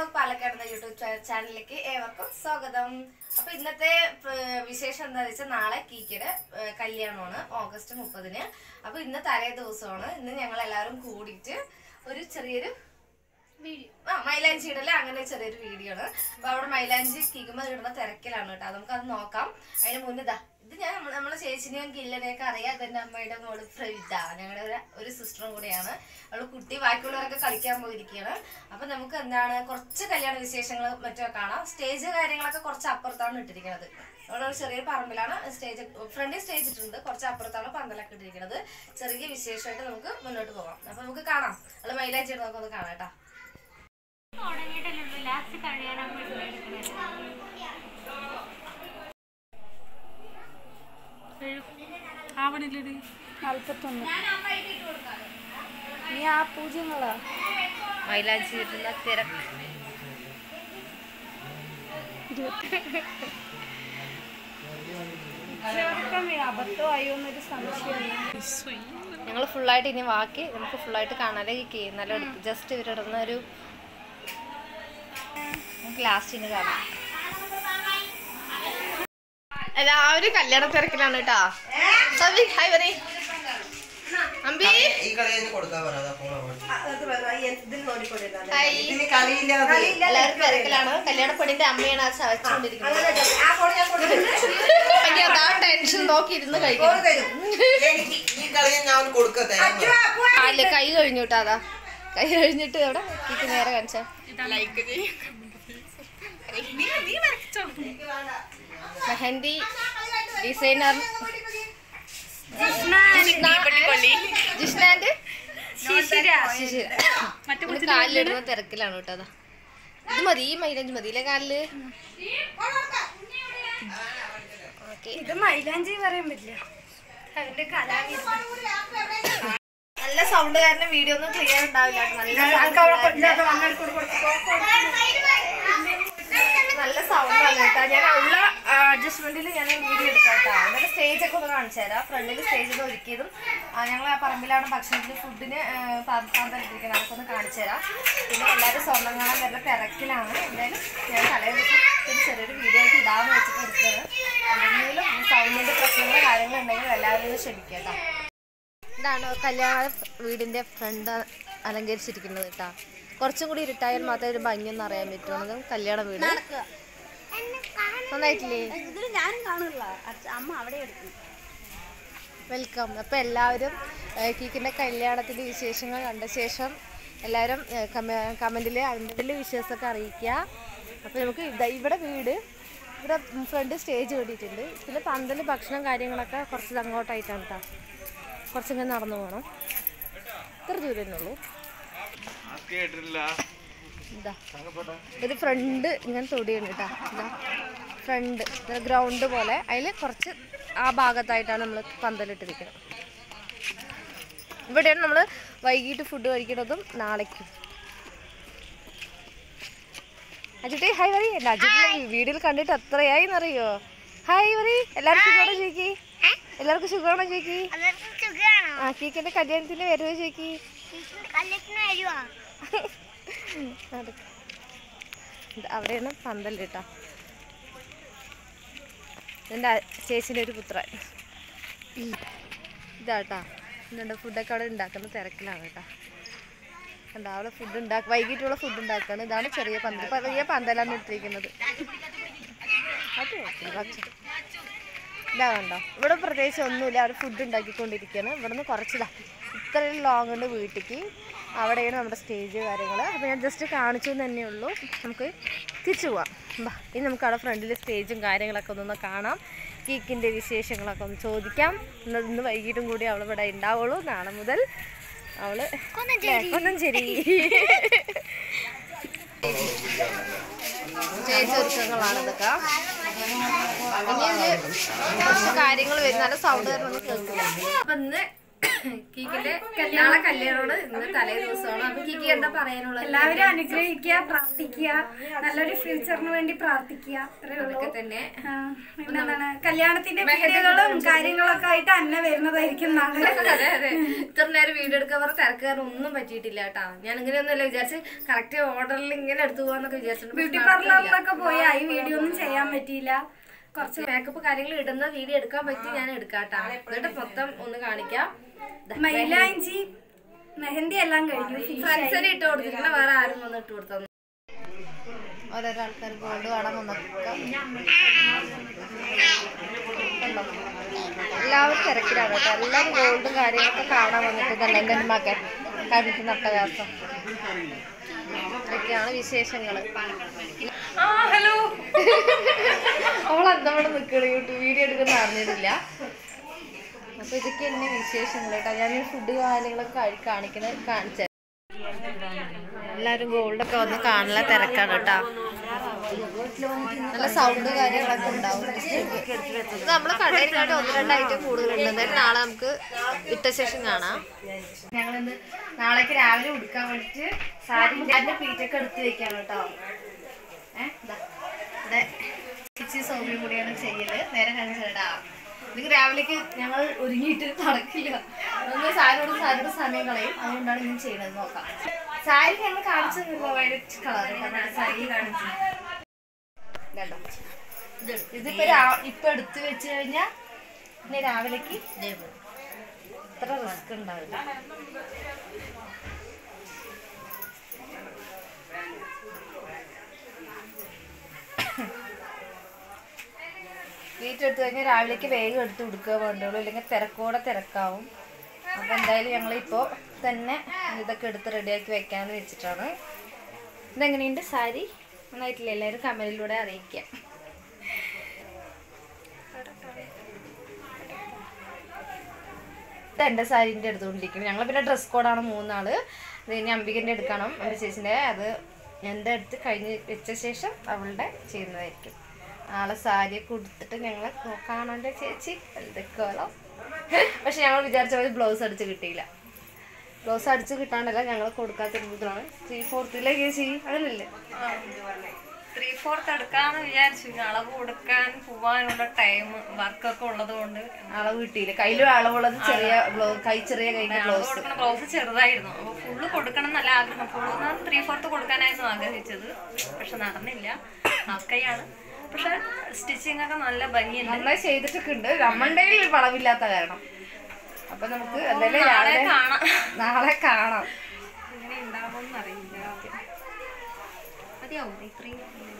പാലക്കാട് എന്ന യൂട്യൂബ് ചാ- ചാനലിലേക്ക് ഏവർക്കും സ്വാഗതം അപ്പൊ ഇന്നത്തെ ഏർ, വിശേഷം എന്താ വെച്ചാൽ നാളെ കീക്കയുടെ ഏർ, കല്യാണമാണ് ഓഗസ്റ്റ് മുപ്പതിന് അപ്പൊ ഇന്ന് തലേ ദിവസമാണ് ഇന്ന് ഞങ്ങൾ എല്ലാവരും കൂടിയിട്ട് ഒരു ചെറിയൊരു വീഡിയോ ആ മൈലാഞ്ചി ഇടല് അങ്ങനെ ചെറിയൊരു വീഡിയോ ആണ് അപ്പൊ അവിടെ മൈലാഞ്ചി കീക്കുമ്പോൾ ഇടുന്ന തിരക്കിലാണ് കേട്ടോ നമുക്ക് അത് നോക്കാം അതിന് മുന്നേ ഇതാ ഇത് ഞാൻ നമ്മളെ- നമ്മളെ ചേച്ചിനെയും കില്ലനെയൊക്കെ അറിയാം അതെന്റെ അമ്മയുടെ മോള് ഫ്രൈഡ ഞങ്ങളുടെ ഒരു ഒരു സിസ്റ്ററും കൂടെയാണ് അവള് കുട്ടി ബാക്കിയുള്ളവരൊക്കെ കളിക്കാൻ പോയിരിക്കുകയാണ് അപ്പൊ നമുക്ക് എന്താണ് കുറച്ച് കല്യാണ വിശേഷങ്ങൾ മറ്റോ കാണാം സ്റ്റേജ് കാര്യങ്ങളൊക്കെ കുറച്ച് അപ്പുറത്താണ് ഇട്ടിരിക്കുന്നത് അവിടെ ഒരു ചെറിയ പറമ്പിലാണ് സ്റ്റേജ് ഫ്രണ്ടിൽ സ്റ്റേജ് ഇട്ടിട്ടുണ്ട് കുറച്ച് അപ്പുറത്താണ് പന്തലൊക്കെ ഇട്ടിരിക്കുന്നത് ചെറിയ വിശേഷമായിട്ട് നമുക്ക് മുന്നോട്ട് പോകാം അപ്പൊ നമുക്ക് കാണാം അവള് മൈലാഞ്ചി ഇട്ട് നമുക്കൊന്ന് കാണാം കേട്ടോ തുടങ്ങിയിട്ടല്ലേ ലാസ്റ്റ് കഴിയാനാകുമ്പോൾ എടുക്കണേ ആവണില്ലടി നാൽപ്പത്തൊന്ന് നീ ആ പൂജ്യങ്ങളാ മൈലാഞ്ചി ഇടുന്ന തിരക്ക് അബദ്ധമായോ എന്നൊരു സംശയം ഞങ്ങൾ ഫുള്ളായിട്ട് ഇനി ബാക്കി നമുക്ക് ഫുള്ളായിട്ട് കാണാതെ ഈ കേ നല്ല ജസ്റ്റ് ഇവരിടുന്ന ഒരു നമുക്ക് ലാസ്റ്റ് ഇനി കാണാം എല്ലാവരും കല്യാണ തിരക്കിലാണ് കേട്ടാ സബി ഹായ് പറയ് അമ്പി ഈ കളി കഴിഞ്ഞ് കൊടുക്കാൻ പറ അതാ ഫോൺ ഹായ് ഇതിന് കളിയില്ലാതെ എല്ലാവരും തിരക്കിലാണ് കല്യാണപ്പെടിന്റെ അമ്മയാണ് ആ ചവച്ചുകൊണ്ടിരിക്കുന്നത് ടെൻഷൻ നോക്കി ഇരുന്ന് കഴിക്കണം എനിക്ക് ഈ കളി ഞാൻ അവന് കൊടുക്ക തേങ്ങ കാലില് കൈ കഴിഞ്ഞു കേട്ടോ അതാ കൈ കഴിഞ്ഞിട്ട് എവിടെ എനിക്ക് നേരെ കാണിച്ചാ മെഹന്തി ഡിസൈനർ ജിഷ്ണാന്റെ ശിശിര ഇവന് കാലിലിടുന്ന തിരക്കിലാണ് കേട്ടോ അതാ ഇത് മതി ഈ മൈലഞ്ച് മതി ഇല്ലേ കാലില് ഓക്കെ ഇത് മൈലാഞ്ചി പറയാൻ പറ്റില്ല അതിന്റെ കലാവി നല്ല സൗണ്ട് കാരണം വീഡിയോ ഒന്നും ക്ലിയർ ഉണ്ടാവില്ല കേട്ടോ. നല്ല നല്ല സൗണ്ട് ആണ് കേട്ടോ ഞാൻ ഉള്ള അഡ്ജസ്റ്റ്മെന്റിൽ ഞാൻ വീഡിയോ എടുക്കാം കേട്ടോ എന്നിട്ട് സ്റ്റേജ് ഒക്കെ ഒന്ന് കാണിച്ചു തരാം ഫ്രണ്ടിൽ സ്റ്റേജ് ഒന്ന് ഒരുക്കിയതും ഞങ്ങൾ ആ പറമ്പിലാണ് ഭക്ഷണത്തിന് ഫുഡിന് പന്തലിട്ടിരിക്കണം അതൊക്കെ ഒന്ന് കാണിച്ചു തരാം പിന്നെ എല്ലാവരും സ്വർണ്ണം കാണാൻ വരുന്ന തിരക്കിലാണ് എന്തായാലും ഞാൻ തലേ ദിവസം ഒരു ചെറിയൊരു വീഡിയോ ആയിട്ട് ഇടാമെന്ന് വെച്ചിട്ട് എടുത്തത് എന്തെങ്കിലും സൗണ്ടിന്റെ പ്രശ്നങ്ങളോ കാര്യങ്ങളോ ഉണ്ടെങ്കിൽ എല്ലാവരും ഒന്ന് ക്ഷമിക്കുക കേട്ടോ ഇതാണ് കല്യാണ വീടിന്റെ ഫ്രണ്ട് അലങ്കരിച്ചിരിക്കുന്നത് കേട്ടാ കുറച്ചും കൂടി ഇരുട്ടായാൽ മാത്രമേ ഒരു ഭംഗിയൊന്നും അറിയാൻ പറ്റുള്ളൂ കല്യാണ വീട് നന്നായിട്ടില്ലേ ഇതിൽ ഞാനും കാണില്ല അമ്മ അവിടെ എടുക്കും വെൽക്കം അപ്പം എല്ലാവരും ഏഹ്, കീക്കിൻ്റെ കല്യാണത്തിൻ്റെ വിശേഷങ്ങൾ കണ്ട ശേഷം എല്ലാവരും കമൻറ്റിൽ അതിൻ്റെ വിശേഷമൊക്കെ അറിയിക്കുക അപ്പോൾ നമുക്ക് ഇത- ഇവിടെ വീട് ഇവിടെ ഫ്രണ്ട് സ്റ്റേജ് കെട്ടിയിട്ടുണ്ട് പിന്നെ പന്തൽ ഭക്ഷണം കാര്യങ്ങളൊക്കെ കുറച്ച് അങ്ങോട്ടായിട്ടാണ് കേട്ടോ കുറച്ചിങ്ങനെ നടന്നു പോകണം ഇത്ര ദൂരം തന്നെ ഉള്ളൂ ഇതാ ഇത് ഫ്രണ്ട് ഇങ്ങനെ തൊടിയാണ് കേട്ടോ ഇതാ ഫ്രണ്ട് ഗ്രൗണ്ട് പോലെ അതിൽ കുറച്ച് ആ ഭാഗത്തായിട്ടാണ് നമ്മൾ പന്തലിട്ടിരിക്കുന്നത് ഇവിടെയാണ് നമ്മൾ വൈകിട്ട് ഫുഡ് കഴിക്കുന്നതും നാളേക്കും അജിത്തെ ഹായ് പറയും എൻ്റെ അജിത്തിനെ വീഡിയോയിൽ കണ്ടിട്ട് എത്രയായി എന്നറിയോ ഹായ് പറയും എല്ലാവർക്കും സുഖമാണോ ചോദിക്കി എല്ലാവർക്കും സുഖമാണോ ചോദിക്കി ആ കേക്കിൻ്റെ കല്യാണത്തിന് വരുമോ ചോദിക്കി നടക്ക്. ഇത് അവിടെയാണ് പന്തൽ കേട്ടോ എൻ്റെ ചേച്ചിൻ്റെ ഒരു പുത്രൻ ഇതാട്ടാ ഇതുണ്ട് ഫുഡൊക്കെ അവിടെ ഉണ്ടാക്കുന്ന തിരക്കിലാണ് കേട്ടോ കണ്ടോ അവിടെ ഫുഡ് ഉണ്ടാക്ക വൈകിട്ടുള്ള ഫുഡ് ഉണ്ടാക്കുകയാണ് ഇതാണ് ചെറിയ പന്തൽ ചെറിയ പന്തലാണ് ഇട്ടിരിക്കുന്നത് അതെ ഭക്ഷണം ഇതാ കണ്ടോ ഇവിടെ പ്രത്യേകിച്ച് ഒന്നുമില്ല അവർ ഫുഡ് ഉണ്ടാക്കിക്കൊണ്ടിരിക്കുകയാണ് ഇവിടെ നിന്ന് കുറച്ചിതാ ഇത്രയും ലോങ് ഉണ്ട് വീട്ടിലേക്ക് അവിടെയാണ് നമ്മുടെ സ്റ്റേജ് കാര്യങ്ങൾ അപ്പോൾ ഞാൻ ജസ്റ്റ് കാണിച്ചു എന്ന് തന്നെ ഉള്ളൂ നമുക്ക് തിരിച്ചു പോവാം ബാ ഇനി നമുക്ക് അവിടെ ഫ്രണ്ടിൽ സ്റ്റേജും കാര്യങ്ങളൊക്കെ ഒന്ന് കാണാം കേക്കിൻ്റെ വിശേഷങ്ങളൊക്കെ ഒന്ന് ചോദിക്കാം ഇന്ന് ഇന്ന് വൈകിട്ടും കൂടി അവൾ ഇവിടെ ഉണ്ടാവുള്ളൂ നാളെ മുതൽ അവള് കൊന്നഞ്ചേരി സ്റ്റേജ് ഒരുക്കങ്ങളാണ് ഇതൊക്കെ ഇനി ഇതില് കുറച്ച് കാര്യങ്ങൾ വരും നല്ല സൗണ്ട് കാരണം ഒന്നും കേൾക്കില്ല അപ്പൊ ഇന്ന് കീക്കിന്റെ നാളെ കല്യാണമാണ് ഇന്ന് തലേ ദിവസമാണ് അപ്പൊ കീക്കി എന്താ പറയാനുള്ളത് എല്ലാവരും അനുഗ്രഹിക്കുക പ്രാർത്ഥിക്കുക നല്ലൊരു ഫ്യൂച്ചറിന് വേണ്ടി പ്രാർത്ഥിക്കുക അത്രേ ഉള്ളൂ അതൊക്കെ തന്നെ ആ, പിന്നെന്താണ് കല്യാണത്തിന്റെ വീഡിയോകളും കാര്യങ്ങളൊക്കെ ആയിട്ട് അന്ന വരുന്നതായിരിക്കും നാളെ അതെ അതെ ഇത്ര നേരം വീഡിയോ എടുക്കാൻ പറഞ്ഞ തിരക്കാരൻ ഒന്നും പറ്റിയിട്ടില്ല കേട്ടാ ഞാൻ ഇങ്ങനെയൊന്നുമല്ല വിചാരിച്ച് കറക്റ്റ് ഓർഡറിൽ ഇങ്ങനെ എടുത്തു പോവാന്നൊക്കെ വിചാരിച്ചിട്ടുണ്ട് ബ്യൂട്ടി പാർലറിലൊക്കെ പോയി ഈ വീഡിയോ ഒന്നും ചെയ്യാൻ പറ്റിയില്ല കുറച്ച് മേക്കപ്പ് കാര്യങ്ങൾ ഇടുന്ന വീഡിയോ എടുക്കാൻ പറ്റി ഞാൻ എടുക്കാട്ടാ എന്നിട്ട് മൊത്തം ഒന്ന് കാണിക്കാം മൈലാഞ്ചി മെഹന്തി എല്ലാം കഴിഞ്ഞു ഫ്രണ്ട്സിനെ ഇട്ട് കൊടുത്തിരിക്കണ വേറെ ആരും വന്ന് ഇട്ട് കൊടുത്തു ഓരോരോ ആൾക്കാർ ഗോൾഡ് കാണാൻ വന്നൊക്കെ കണ്ടോ? എല്ലാവരും തിരക്കിലാണ് കേട്ടോ എല്ലാവരും ഗോൾഡും കാര്യങ്ങളൊക്കെ കാണാൻ വന്നിട്ട് തന്നെ എൻ്റെ മകൻ കണ്ടിട്ട് നട്ടവ്യാസം ഇതൊക്കെയാണ് വിശേഷങ്ങള് ഹലോ അവൾ എന്തവിടെ നിൽക്കണ യൂട്യൂബ് വീഡിയോ എടുക്കുന്ന അറിഞ്ഞിട്ടില്ല അപ്പൊ ഇതൊക്കെ എന്നെ വിശേഷങ്ങൾ കേട്ടോ ഞാൻ ഫുഡ് കാര്യങ്ങളൊക്കെ കഴി- കാണിക്കുന്നത് കാണിച്ചു എല്ലാരും ഗോൾഡൊക്കെ വന്ന് കാണുന്ന തിരക്കാണ് കേട്ടോ നല്ല സൗണ്ട് കാര്യങ്ങളൊക്കെ ഉണ്ടാവും ഇത് നമ്മള് കടയിൽ കാട്ടി ഒന്ന് രണ്ട് ഐറ്റം കൂടുതലുണ്ട് എന്തായാലും നാളെ നമുക്ക് ഇട്ട ശേഷം കാണാം ഞങ്ങളിന്ന് നാളേക്ക് രാവിലെ ഉടുക്കാൻ വേണ്ടിട്ട് സാരിന്റെ അതിന്റെ പീറ്റൊക്കെ എടുത്ത് വെക്കാണ് കേട്ടോ ഏഹ് ഇതാ. ഇവിടെ ചേച്ചി സൗകര്യം കൂടിയാണ് ചെയ്യല് നേരെ കാണിച്ചേട്ടാ ഇത് രാവിലേക്ക് ഞങ്ങൾ ഒരുങ്ങിയിട്ട് നടക്കില്ല ഒന്ന് സാരിയോട് സാരിയുടെ സമയം കളയും അതുകൊണ്ടാണ് ഇങ്ങനെ ചെയ്യുന്നത് നോക്കാം സാരി ഞങ്ങൾ കാണിച്ചു വയലറ്റ് കളർ സാരി കാണിച്ചു ഇതാണ്ടോ. ഇതിപ്പോ രാ- ഇപ്പൊ എടുത്തു വെച്ച് കഴിഞ്ഞാ പിന്നെ രാവിലേക്ക് ഇത്ര റിസ്ക് ഉണ്ടാവില്ല വീട്ടിലെടുത്ത് കഴിഞ്ഞാൽ രാവിലേക്ക് വേഗം എടുത്ത് കൊടുക്കുക വേണ്ടുള്ളൂ ഇല്ലെങ്കിൽ തിരക്കോടെ തിരക്കാവും അപ്പോൾ എന്തായാലും ഞങ്ങളിപ്പോൾ തന്നെ ഇതൊക്കെ എടുത്ത് റെഡിയാക്കി വെക്കാമെന്ന് വെച്ചിട്ടാണ് ഇതെങ്ങനെയുണ്ട് സാരി നന്നായിട്ടില്ല എല്ലാവരും കമന്റിലൂടെ അറിയിക്കാം ഇത് എൻ്റെ സാരീൻ്റെ എടുത്തുകൊണ്ടിരിക്കുന്നത് ഞങ്ങൾ പിന്നെ ഡ്രസ് കോഡാണ് മൂന്നാള് ഇത് ഇനി അംബികൻ്റെ എടുക്കണം എൻ്റെ ചേച്ചിൻ്റെ അത് എൻ്റെ അടുത്ത് കഴിഞ്ഞ് വെച്ച ശേഷം അവളുടെ ചെയ്യുന്നതായിരിക്കും നാളെ സാരിയൊക്കെ ഉടുത്തിട്ട് ഞങ്ങൾ കാണാൻ്റെ ചേച്ചി എന്തൊക്കെയോളം പക്ഷെ ഞങ്ങൾ വിചാരിച്ച പോലെ ബ്ലൗസ് അടിച്ച് കിട്ടിയില്ല ബ്ലൗസ് അടിച്ച് കിട്ടാണ്ടല്ല ഞങ്ങൾ കൊടുക്കാത്ത ഇതാണ് ത്രീ ഫോർത്തിലേക്ക് ചേച്ചി അങ്ങനല്ലേ ത്രീ ഫോർത്ത് എടുക്കാന്ന് വിചാരിച്ചു ഇനി അളവ് കൊടുക്കാൻ പോവാനുള്ള ടൈം വർക്കൊക്കെ ഉള്ളത് കൊണ്ട് അളവ് കിട്ടിയില്ല കയ്യിലും അളവുള്ളത് ചെറിയ ബ്ലൗസ് കൈ ചെറിയ കൈൻ്റെ ബ്ലൗസ് കൊടുക്കണ ബ്ലൗസ് ചെറുതായിരുന്നു അപ്പൊ ഫുള്ള് കൊടുക്കണം എന്നല്ല ആഗ്രഹം ഫുള്ള് ത്രീ ഫോർത്ത് കൊടുക്കാനായിരുന്നു ആഗ്രഹിച്ചത് പക്ഷെ നടന്നില്ല ഹാഫ്കൈയാണ് പക്ഷെ സ്റ്റിച്ചിങ് ഒക്കെ നല്ല ഭംഗിയുണ്ട് നന്നായി ചെയ്തിട്ടൊക്കെ ഉണ്ട് നമ്മളുടെ കയ്യിൽ വളവില്ലാത്ത കാരണം അപ്പൊ നമുക്ക് എന്തായാലും നാളെ രാവിലെ കാണാം നാളെ കാണാം എങ്ങനെ ഉണ്ടാവും അറിയില്ല മതിയാവും ഇത്രയും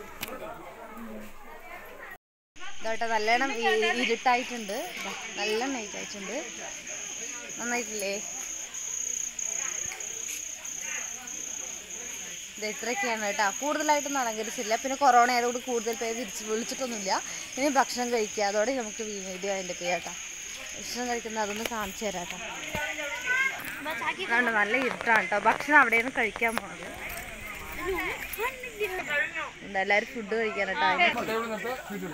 ഇതോട്ടെ നല്ലോണം ഇ- ഇരുട്ടായിട്ടുണ്ട് ദാ, നല്ല നൈറ്റ് ആയിട്ടുണ്ട് നന്നായിട്ടില്ലേ ഇത് ഇത്രയൊക്കെയാണ് കേട്ടോ കൂടുതലായിട്ടൊന്നും അലങ്കരിച്ചില്ല പിന്നെ കൊറോണ ആയതുകൊണ്ട് കൂടുതൽ പേര് വിളിച്ച് വിളിച്ചിട്ടൊന്നുമില്ല ഇനി ഭക്ഷണം കഴിക്കുക അതോടെ നമുക്ക് വീഡിയോ അതിൻ്റെ കേട്ടോ ഭക്ഷണം കഴിക്കുന്ന അതൊന്ന് കാണിച്ചു തരാം കേട്ടോ അതുകൊണ്ട് നല്ല ഇരുട്ടാണ് കേട്ടോ ഭക്ഷണം അവിടെയാണ് കഴിക്കാൻ പോണത് ഉണ്ട്, എല്ലാവരും ഫുഡ് കഴിക്കാൻ കേട്ടോ അതിന്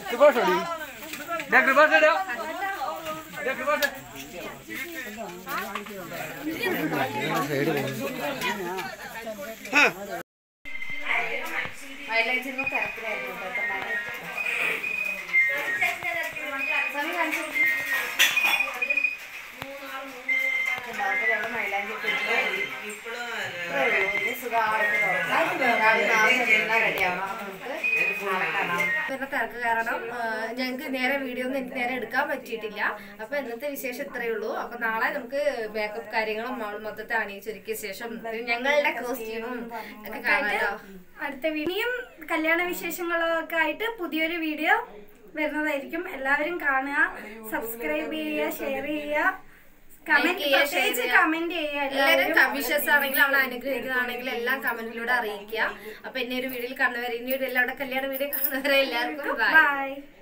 മൈലേജിന് തിരക്കിലായിരുന്നു കേട്ടോ സമയം കാണിച്ചു കൊടുക്ക്. ഉണ്ടാവും. അപ്പൊ ഞങ്ങള് മൈലാഞ്ചി ഒക്കെ ഇട്ടിട്ട് ഇത്രേ ഉള്ളൂ. ഇനി സുഖമായിട്ട് തുറക്കാം. രാവിലെ നാളെ എല്ലാം റെഡിയാവണം. അപ്പൊ നമുക്ക് നാളെ കാണാം. പിന്നെ തിരക്ക് കാരണം ഞങ്ങൾക്ക് നേരെ വീഡിയോ ഒന്നും എനിക്ക് നേരെ എടുക്കാൻ പറ്റിയിട്ടില്ല അപ്പൊ ഇന്നത്തെ വിശേഷം ഇത്രയേ ഉള്ളൂ അപ്പൊ നാളെ നമുക്ക് മേക്കപ്പ് കാര്യങ്ങളും അവൾ മൊത്തത്തെ അണിയിച്ചൊരുക്കിയ ശേഷം പിന്നെ ഞങ്ങളുടെ കോസ്റ്റ്യൂമും ഒക്കെ കാണാമല്ലോ അടുത്ത വീഡിയോയും കല്യാണ വിശേഷങ്ങളൊക്കെ ആയിട്ട് പുതിയൊരു വീഡിയോ വരുന്നതായിരിക്കും എല്ലാവരും കാണുക സബ്സ്ക്രൈബ് ചെയ്യുക ഷെയർ ചെയ്യുക കമന്റ് ചെയ്യുക, share പ്രത്യേകിച്ച് ചെയ്യുക. കമന്റ് ചെയ്യുക എല്ലാവരും കവിഷസ് ആണെങ്കിലും അവളെ അനുഗ്രഹിക്കുന്നതാണെങ്കിലും എല്ലാം കമന്റിലൂടെ അറിയിക്കുക അപ്പൊ എന്നെ ഒരു വീഡിയോയിൽ കാണുന്നവരെ ഇനി ഒരു എല്ലാവരുടെ കല്യാണ വീഡിയോ കാണുന്നവരെ എല്ലാവർക്കും ബൈ ബൈ